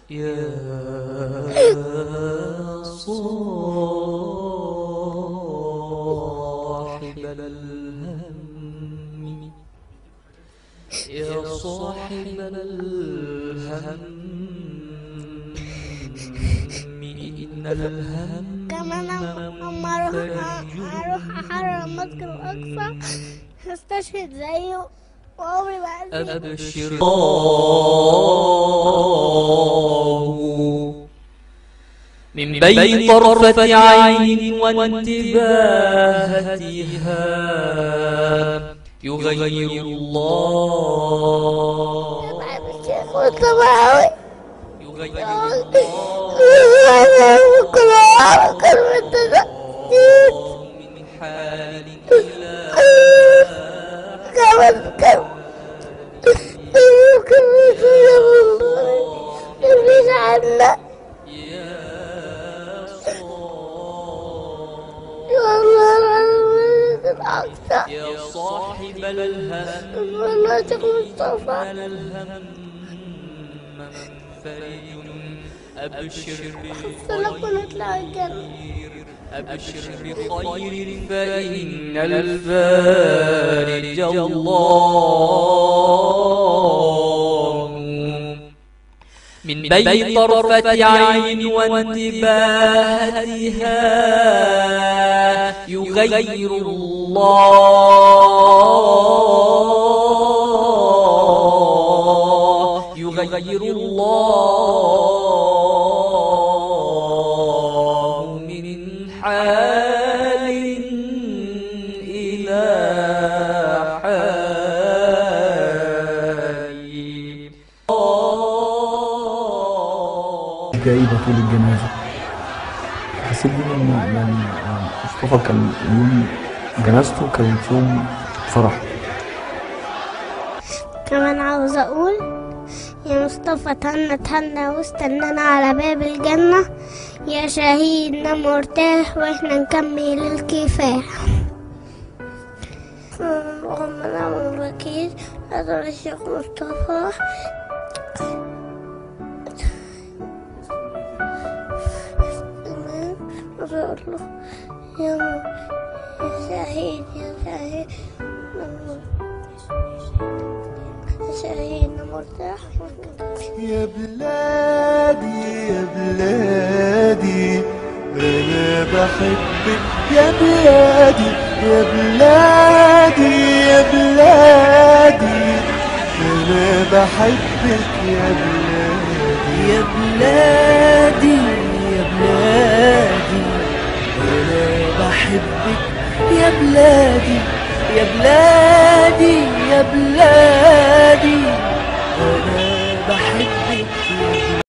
يا صاحب الهم يا صاحب الهم إن الهم كمان أما أروح أروح أحرم مسجد الأقصى هستشهد زيه وعمري ما أزيد أبشر الله من بين طرفة عين وانتباهتها يغير الله الشيخ والطباوي يغير أنا ممكن أعرف كلمة تسديد الله من حال إلى كمان كم ممكن يسوي والله يبيش عنا يا والله العظيم الأقصى يا صاحب الهم والله شيخ مصطفى من الهم من فريد أبشر سلكوا نطلع الجنة بخير أبشر بخير فإن الفارج الله من بين طرفة عين وانتباهتها يغير الله يغير الله من حال إلى حال كئيبة طول الجنازة حسيت بيه إن يعني مصطفى كان يوم جنازته كانت يوم فرح كمان عاوز أقول يا مصطفى تهنى تهنى واستنانا على باب الجنة يا شهيدنا مرتاح واحنا نكمل الكفاح اللهم نعم الوكيل هذا الشيخ مصطفى أقول له يا م- يا شهيد يا شهيد يا شهيد مرتاح يا بلادي يا بلادي انا بحبك يا بلادي يا بلادي يا بلادي انا بحبك يا بلادي يا بلادي يا بلادي انا بحبك يا بلادي يا بلادي يا بلادي